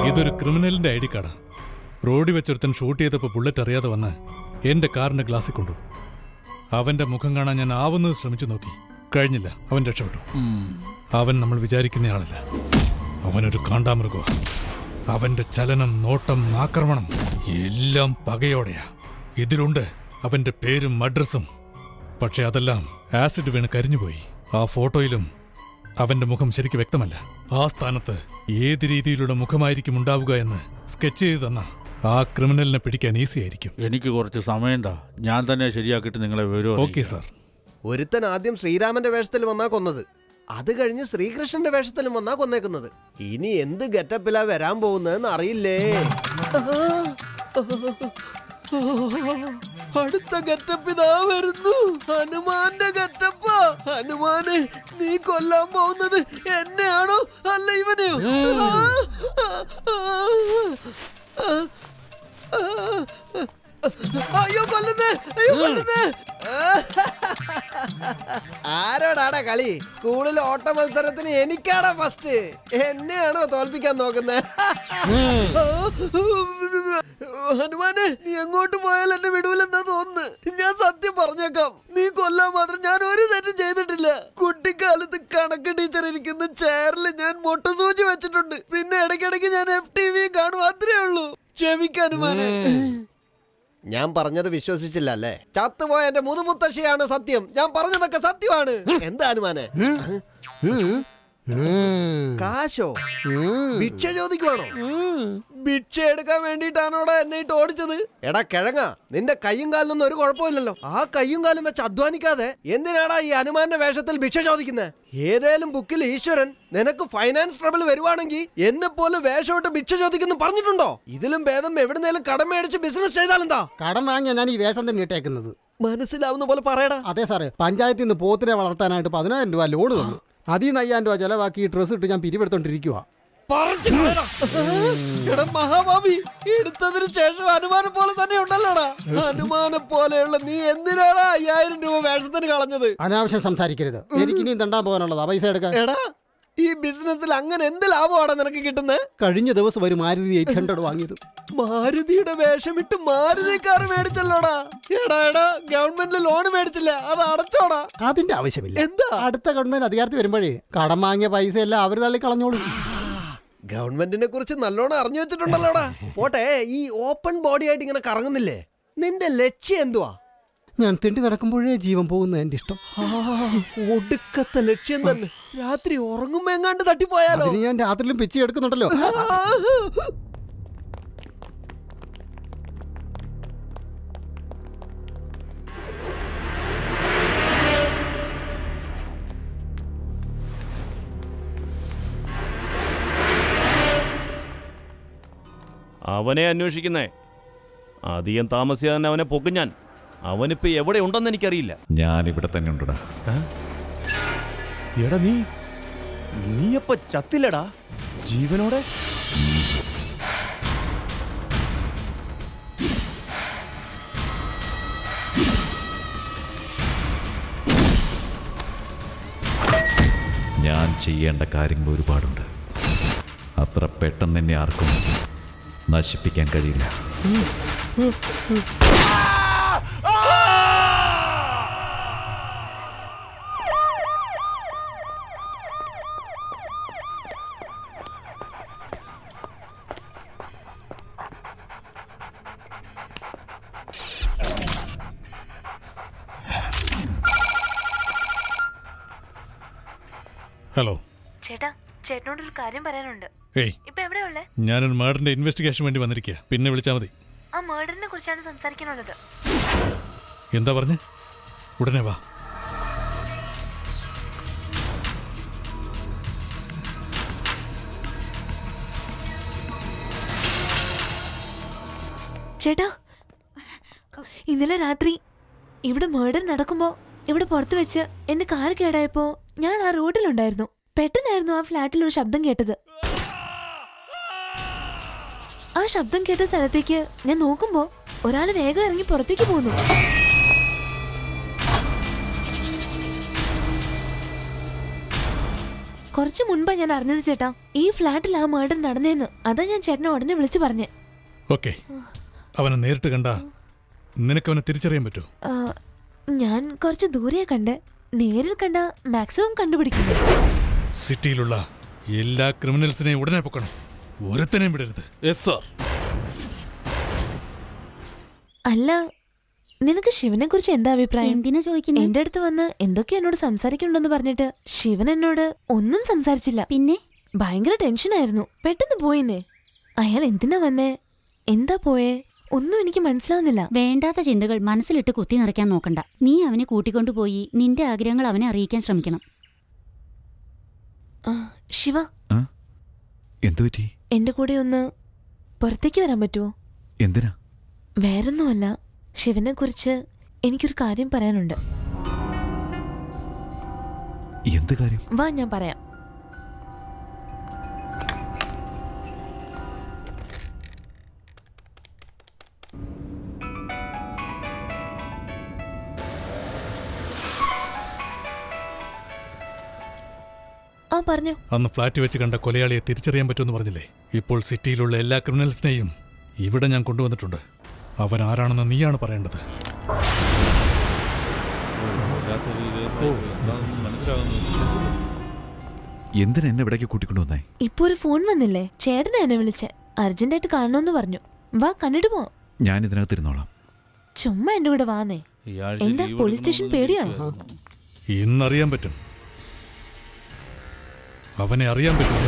ഇതൊരു ക്രിമിനലിന്റെ I D കാർഡാ റോഡിൽ വെച്ചൊരുത്തൻ shoot ചെയ്തപ്പോൾ ബുള്ളറ്റ് അറിയാതെ വന്ന് എന്റെ കാറിന്റെ ഗ്ലാസ്സിൽ കൊണ്ടു അവന്റെ മുഖം കാണാൻ ഞാൻ ആവുന്നത് ശ്രമിച്ചു നോക്കി കഴിഞ്ഞില്ല അവൻ രക്ഷപ്പെട്ടു അവൻ നമ്മൾ വിചാരിക്കുന്ന ആളല്ല അവനൊരു കാണ്ടാമൃഗോ അവന്റെ ചലനം നോട്ടം ആക്രമണം എല്ലാം പകയോടെയാ ഇതിലുണ്ട് അവന്റെ പേരും അഡ്രസ്സും പക്ഷെ അതെല്ലാം ആസിഡ് വീണ് കരിഞ്ഞുപോയി ആ ഫോട്ടോയിലും അവന്റെ മുഖം ശരിക്ക് വ്യക്തമല്ല ആ സ്ഥാനത്ത് ഏത് രീതിയിലുള്ള മുഖമായിരിക്കും ഉണ്ടാവുക എന്ന് സ്കെച്ച് ചെയ്ത് തന്ന ആ ക്രിമിനലിനെ പിടിക്കാൻ ഈസി ആയിരിക്കും എനിക്ക് കുറച്ച് സമയം താ ഞാൻ തന്നെ ശരിയാക്കിയിട്ട് നിങ്ങളെ വിവരം ഓക്കെ സാർ ഒരുത്തൻ ആദ്യം ശ്രീരാമന്റെ വേഷത്തിൽ വന്നാ കൊന്നത് അത് കഴിഞ്ഞ് ശ്രീകൃഷ്ണന്റെ വേഷത്തിലും വന്നാ കൊന്നേക്കുന്നത് ഇനി എന്ത് ഗെറ്റപ്പിലാ വരാൻ പോകുന്നതെന്ന് അറിയില്ലേ അടുത്ത ഗെറ്റപ്പ് ഇതാ വരുന്നു ഹനുമാന്റെ ഗെറ്റപ്പ ഹനുമാനെ നീ കൊല്ലാൻ പോകുന്നത് എന്നെയാണോ അല്ല ഇവനെയോ അയ്യോ കൊല്ലുന്നേ അയ്യോ കൊല്ലുന്നേ ആരോടാടാ കളി സ്കൂളിൽ ഓട്ട മത്സരത്തിന് എനിക്കാടാ ഫസ്റ്റ് എന്നെയാണോ തോൽപ്പിക്കാൻ നോക്കുന്നത് ഹനുമാനെ നീ എങ്ങോട്ട് പോയാൽ എന്നെ വിടൂലെന്നാ തോന്നുന്നു ഞാൻ സത്യം പറഞ്ഞേക്കാം നീ കൊല്ലാൻ മാത്രം ഞാൻ ഒരു തെറ്റും ചെയ്തിട്ടില്ല കുട്ടിക്കാലത്ത് കണക്ക് ടീച്ചർ ഇരിക്കുന്ന ചെയറിൽ ഞാൻ മുട്ടസൂചി വെച്ചിട്ടുണ്ട് പിന്നെ ഇടയ്ക്കിടയ്ക്ക് ഞാൻ എഫ് ടി വി കാണും അത്രേ ഉള്ളൂ ക്ഷമിക്ക ഹനുമാനെ ഞാൻ പറഞ്ഞത് വിശ്വസിച്ചില്ല അല്ലേ ചത്തുപോയ എന്റെ മുതുമുത്തശ്ശിയാണ് സത്യം ഞാൻ പറഞ്ഞതൊക്കെ സത്യമാണ് എന്താ അനുമാനെ കാശോ ഭിക്ഷ ചോദിക്കുവാണോ ഭിക്ഷ എടുക്കാൻ വേണ്ടിയിട്ടാണോടാ എന്നെ ഇട്ട് ഓടിച്ചത് എടാ കിഴങ്ങ നിന്റെ കയ്യും കാലിനൊന്നും ഒരു കുഴപ്പമില്ലല്ലോ ആ കയ്യും കാലും വെച്ച് അധ്വാനിക്കാതെ എന്തിനാടാ ഈ അനുമാന്റെ വേഷത്തിൽ ഭിക്ഷ ചോദിക്കുന്നത് ഏതേലും ബുക്കിൽ ഈശ്വരൻ നിനക്ക് ഫൈനാൻസ് ട്രബിൾ വരുവാണെങ്കിൽ എന്നെ പോലെ വേഷമിട്ട് ഭിക്ഷ ചോദിക്കുന്നു പറഞ്ഞിട്ടുണ്ടോ ഇതിലും ഭേദം എവിടുന്നേലും കടം മേടിച്ച് ബിസിനസ് ചെയ്താലെന്താ കടം വാങ്ങിയ ഞാൻ ഈ വേഷം തന്നെ ഇട്ടേക്കുന്നത് മനസ്സിലാവുന്ന പോലെ പറയടാ അതെ സാറേ പഞ്ചായത്തിൽ നിന്ന് പോത്തിനെ വളർത്താനായിട്ട് പതിനായിരം രൂപ ലോൺ തന്നു അതിൽ നിന്ന് അയ്യായിരം രൂപ ചെലവാക്കി ഡ്രസ്സ് ഇട്ട് ഞാൻ പിരിവെടുത്തോണ്ടിരിക്കുക പറിച്ച് കളയടാ. എടാ മഹാഭാവി എടുത്തതിന് ശേഷം ഹനുമാനെ പോലെ തന്നെ ഉണ്ടല്ലോടാ ഹനുമാനെ പോലെയുള്ള നീ എന്തിനാടാ അയ്യായിരം രൂപ വേഷത്തിന് കളഞ്ഞത് അനാവശ്യം സംസാരിക്കരുത് എനിക്ക് ഇനിയും തണ്ടാൻ പോകാനുള്ളതാ പൈസ എടുക്കാൻ എടാ ഈ ബിസിനസ്സിൽ അങ്ങനെ എന്ത് ലാഭമാണ് നിനക്ക് കിട്ടുന്നത് കഴിഞ്ഞ ദിവസം ഒരു മാരുതി എയ്റ്റ് ഹൺഡ്രഡ് വാങ്ങിയത് മാരുതിയുടെ വേഷമിട്ട് മാരുതി കാർ മേടിച്ചല്ലോടാ എടാ എടാ ഗവൺമെന്റിൽ ലോൺ മേടിച്ചില്ല അത് അടച്ചോടാ അതിന്റെ ആവശ്യമില്ല എന്താ അടുത്ത ഗവൺമെന്റ് അധികാരത്തിൽ വരുമ്പോഴേ കടം വാങ്ങിയ പൈസ എല്ലാം അവർ തള്ളി കളഞ്ഞോളും ഗവൺമെന്റിനെ കുറിച്ച് നല്ലോണം അറിഞ്ഞു വെച്ചിട്ടുണ്ടല്ലോടാ പോട്ടെ ഈ ഓപ്പൺ ബോഡി ആയിട്ട് ഇങ്ങനെ കറങ്ങുന്നില്ലേ നിന്റെ ലക്ഷ്യം എന്തുവാ ഞാൻ തിണ്ടി നടക്കുമ്പോഴേ ജീവൻ പോകുന്ന എന്റെ ഇഷ്ടം ആ, ഒടുക്കത്തെ ലക്ഷ്യം തന്നെ രാത്രി ഉറങ്ങുമ്പോ എങ്ങാണ്ട് തട്ടിപ്പോയാലോ അതിന് ഞാൻ രാത്രിയിലും പിച്ചി എടുക്കുന്നുണ്ടല്ലോ അവനെ അന്വേഷിക്കുന്നേ അധികം താമസിയാതെ തന്നെ അവനെ പൊക്കും ഞാൻ അവനിപ്പോ എവിടെ ഉണ്ടെന്ന് എനിക്കറിയില്ല ഞാൻ ഇവിടെ തന്നെ ഉണ്ടടാ എടാ നീ നീയപ്പ ചത്തില്ലടാ ജീവനോടെ ഞാൻ ചെയ്യേണ്ട കാര്യങ്ങൾ ഒരുപാടുണ്ട് അത്ര പെട്ടെന്ന് എന്നെ ആർക്കും നശിപ്പിക്കാൻ കഴിയില്ല ഹലോ ചേട്ടാ ചേട്ടനോട് ഒരു കാര്യം പറയാനുണ്ട് ഏയ് ഇപ്പൊ എവിടെയുള്ളേ ഞാനൊരു മേഡറിന്റെ ഇൻവെസ്റ്റിഗേഷൻ വേണ്ടി വന്നിരിക്കുക പിന്നെ വിളിച്ചാൽ മതി ആ മേഡറിനെ കുറിച്ചാണ് സംസാരിക്കാനുള്ളത് എന്താ പറഞ്ഞ് ഉടനെ വാ ചേട്ടാ ഇന്നലെ രാത്രി ഇവിടെ മേഡർ നടക്കുമ്പോ ഇവിടെ പുറത്ത് വെച്ച് എന്റെ കാർ കേടായപ്പോ ഞാൻ ആ റോഡിലുണ്ടായിരുന്നു പെട്ടെന്നായിരുന്നു ആ ഫ്ലാറ്റിൽ ഒരു ശബ്ദം കേട്ടത് ആ ശബ്ദം കേട്ട സ്ഥലത്തേക്ക് ഞാൻ നോക്കുമ്പോ ഒരാൾ വേഗം ഇറങ്ങി പുറത്തേക്ക് പോന്നു കുറച്ചു മുൻപാ ഞാൻ അറിഞ്ഞത് ചേട്ടാ ഈ ഫ്ലാറ്റിൽ ആ മേർഡർ നടന്നേന്ന് അതാ ഞാൻ ചേട്ടനെ ഉടനെ വിളിച്ചു പറഞ്ഞേ ഓക്കെ അവനെ നേരിട്ട് കണ്ട നിനക്കവനെ തിരിച്ചറിയാൻ പറ്റുമോ ആ, ഞാൻ കുറച്ച് ദൂരെയാ കണ്ട് നേരിൽ കണ്ട മാക്സിമം കണ്ടുപിടിക്കുന്നു സിറ്റിയിലുള്ള എല്ലാ ക്രിമിനൽസിനെയും ഉടനെ പൊക്കണം ഒരുത്തനെയും വിടരുത് യെസ് സാർ അല്ല നിനക്ക് ശിവനെ കുറിച്ച് എന്താ അഭിപ്രായം എന്തിനാ ചോദിക്കുന്നത് എന്റെ അടുത്ത് വന്ന് എന്തൊക്കെ എന്നോട് സംസാരിക്കണമെന്ന് പറഞ്ഞിട്ട് ശിവൻ എന്നോട് ഒന്നും സംസാരിച്ചില്ല പിന്നെ ഭയങ്കര ടെൻഷനായിരുന്നു പെട്ടെന്ന് പോയിന്നേ അയാൾ എന്തിനാ വന്നേ എന്താ പോയേ ഒന്നും എനിക്ക് മനസ്സിലാവുന്നില്ല വേണ്ടാത്ത ചിന്തകൾ മനസ്സിലിട്ട് കുത്തി നിറയ്ക്കാൻ നോക്കണ്ട നീ അവനെ കൂട്ടിക്കൊണ്ടുപോയി നിന്റെ ആഗ്രഹങ്ങൾ അവനെ അറിയിക്കാൻ ശ്രമിക്കണം ആ, ശിവ എന്തു പറ്റി എന്റെ കൂടെ ഒന്ന് പുറത്തേക്ക് വരാൻ പറ്റുമോ എന്തിനാ വേറൊന്നുമല്ല ശിവനെ കുറിച്ച് എനിക്കൊരു കാര്യം പറയാനുണ്ട് എന്ത് കാര്യം വാ ഞാൻ പറയാം ആ പറഞ്ഞു അന്ന് ഫ്ലാറ്റ് വെച്ച് കണ്ട കൊലയാളിയെ തിരിച്ചറിയാൻ പറ്റുമെന്ന് പറഞ്ഞില്ലേ ഇപ്പോൾ സിറ്റിയിലുള്ള എല്ലാ ക്രിമിനൽസിനെയും ഇവിടെ ഞാൻ കൊണ്ടുവന്നിട്ടുണ്ട് അവൻ ആരാണെന്ന് നീയാണ് പറയേണ്ടത് എന്തിനാ എന്നെ ഇവിടേക്ക് കൂട്ടിക്കൊണ്ടുവന്നേ ഇപ്പൊ ഒരു ഫോൺ വന്നില്ലേ ചേട്ടനാ എന്നെ വിളിച്ചെ അർജന്റായിട്ട് കാണണമെന്ന് പറഞ്ഞു വാ കണ്ടിട്ട് പോ ഞാൻ ഇതിനകത്ത് ഇരുന്നോളാം ചുമ്മാ എന്റെ കൂടെ വാന്നേ എന്താ പോലീസ് സ്റ്റേഷൻ പേടിയാണോ ഇന്നറിയാൻ പറ്റും അവനെ അറിയാൻ പറ്റും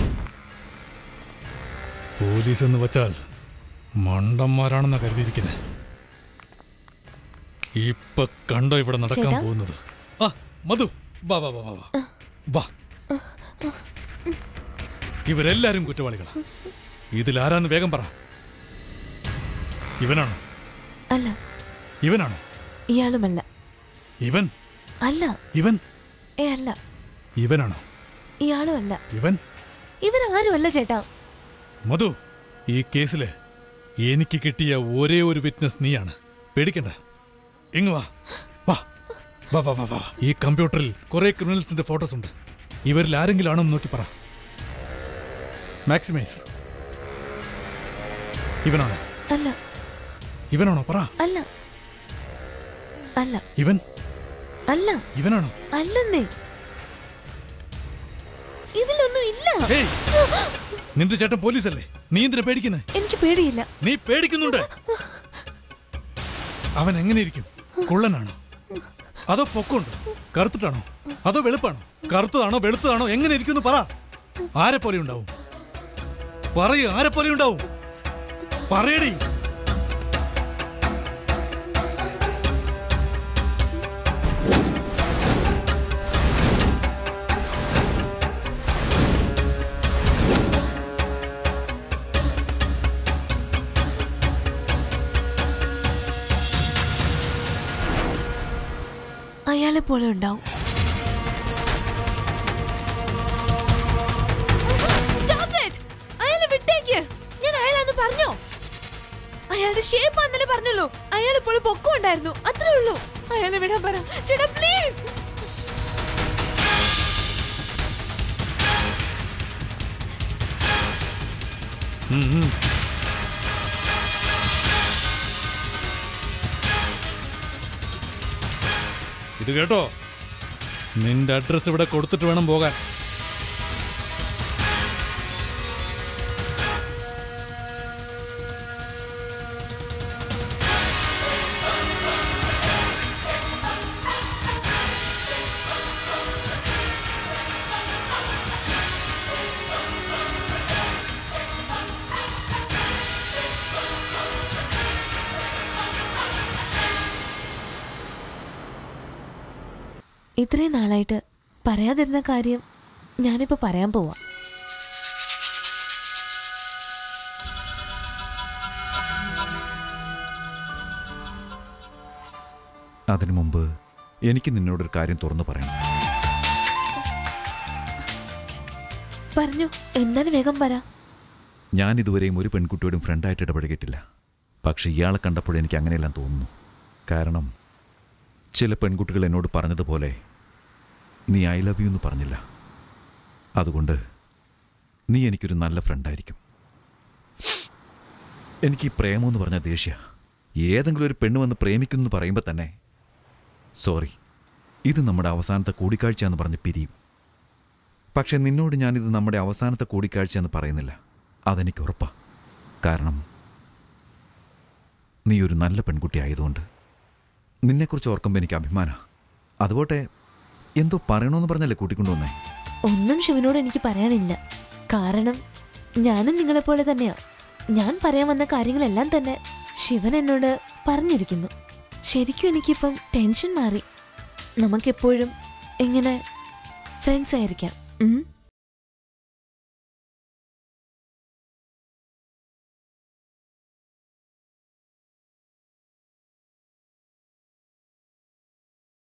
പോലീസ് എന്ന് വച്ചാൽ മണ്ടന്മാരാണെന്നാ കരുതിയിരിക്കുന്നത് ഇപ്പൊ കണ്ടോ ഇവിടെ നടക്കാൻ ചേട്ടാ? പോകുന്നത് ആ മധു വാ വാ വാ വാ വാ വാ ഇവരെല്ലാരും കുറ്റവാളികളാ ഇതിലാരാന്ന് വേഗം പറ ഇവനാണോ അല്ല ഇവനാണോ ഇയാളുമല്ല ഇവൻ അല്ല ഇവൻ ഏ അല്ല ഇവനാണോ ഇയാളും അല്ല ഇവൻ ഇവരാരുമല്ല ചേട്ടാ മധു ഈ കേസില് എനിക്ക് കിട്ടിയ ഒരേ ഒരു വിറ്റ്നസ് നീയാണ് പേടിക്കണ്ട ഇങ്ങ് വാ വാ വാ വാ വാ വാ ഈ കമ്പ്യൂട്ടറിൽ കുറെ ക്രിമിനൽസിന്റെ ഫോട്ടോസ് ഉണ്ട് ഇവരിൽ ആരെങ്കിലും ആണോ എന്ന് നോക്കി പറ മാക്സിമൈസ് ഇവനാണോ അല്ല ഇവനാണോ പറ അല്ല അല്ല ഇവൻ അല്ല ഇവനാണോ അല്ലെന്നേ ഇതിലൊന്നും ഇല്ല ഏയ് നിന്റെ ചേട്ടൻ പോലീസല്ലേ നീ എന്തിനാ പേടിക്കുന്നത് എനിക്ക് പേടിയില്ല നീ പേടിക്കുന്നുണ്ട് അവൻ എങ്ങനെ ഇരിക്കും കുള്ളനാണോ അതോ പൊക്കമുണ്ടോ കറുത്തിട്ടാണോ അതോ വെളുപ്പാണോ കറുത്തതാണോ വെളുത്തതാണോ എങ്ങനെ ഇരിക്കുന്നു പറ ആരെ പോലെ ഉണ്ടാവും പറയൂ ആരെ പോലെ ഉണ്ടാവും പറയടി അയാളെ പോലെ ഉണ്ടാവും Stop it! അയാളെ വിട്ടേക്ക് ഞാൻ അയാളാന്ന് പറഞ്ഞോ അയാളുടെ ഷേപ്പ് അന്നലെ പറഞ്ഞല്ലോ അയാൾ ഇപ്പോൾ പൊക്കം ഉണ്ടായിരുന്നു അത്രേ ഉള്ളൂ അയാളെ വിടാൻ പറ ചേട്ടാ പ്ലീസ് ഉം, ഉം. ഇത് കേട്ടോ നിന്റെ അഡ്രസ് ഇവിടെ കൊടുത്തിട്ട് വേണം പോകാൻ ഇത്രയും നാളായിട്ട് പറയാതിരുന്ന കാര്യം ഞാനിപ്പോ പറയാൻ പോവാ അതിനു മുമ്പ് എനിക്ക് നിന്നോടൊരു കാര്യം തുറന്നു പറയണം പറഞ്ഞു എന്താണ് വേഗം പറ ഞാൻ ഇതുവരെയും ഒരു പെൺകുട്ടിയോടും ഫ്രണ്ടായിട്ട് ഇടപഴകിയിട്ടില്ല പക്ഷെ ഇയാളെ കണ്ടപ്പോൾ എനിക്ക് അങ്ങനെയെല്ലാം തോന്നുന്നു കാരണം ചില പെൺകുട്ടികൾ എന്നോട് പറഞ്ഞതുപോലെ നീ ഐ ലവ് യു എന്ന് പറഞ്ഞില്ല അതുകൊണ്ട് നീ എനിക്കൊരു നല്ല ഫ്രണ്ടായിരിക്കും എനിക്ക് ഈ പ്രേമമെന്ന് പറഞ്ഞ ദേഷ്യ ഏതെങ്കിലും ഒരു പെണ്ണ് വന്ന് പ്രേമിക്കുന്നു എന്ന് പറയുമ്പോൾ തന്നെ സോറി ഇത് നമ്മുടെ അവസാനത്തെ കൂടിക്കാഴ്ച എന്ന് പറഞ്ഞ് പിരിയും പക്ഷെ നിന്നോട് ഞാനിത് നമ്മുടെ അവസാനത്തെ കൂടിക്കാഴ്ച എന്ന് പറയുന്നില്ല അതെനിക്ക് ഉറപ്പാ കാരണം നീ ഒരു നല്ല പെൺകുട്ടി ആയതുകൊണ്ട് നിന്നെക്കുറിച്ച് ഓർക്കുമ്പോൾ എനിക്ക് അഭിമാന അതുപോട്ടെ എന്തോ പറയണമെന്ന് പറഞ്ഞല്ലേ കൂട്ടിക്കൊണ്ടുവന്നേ ഒന്നും ശിവനോട് എനിക്ക് പറയാനില്ല കാരണം ഞാനും നിങ്ങളെപ്പോലെ തന്നെയാ ഞാൻ പറയാൻ വന്ന കാര്യങ്ങളെല്ലാം തന്നെ ശിവൻ എന്നോട് പറഞ്ഞിരിക്കുന്നു ശരിക്കും എനിക്കിപ്പം ടെൻഷൻ മാറി നമുക്കെപ്പോഴും എങ്ങനെ ഫ്രണ്ട്സ് ആയിരിക്കാം ഉം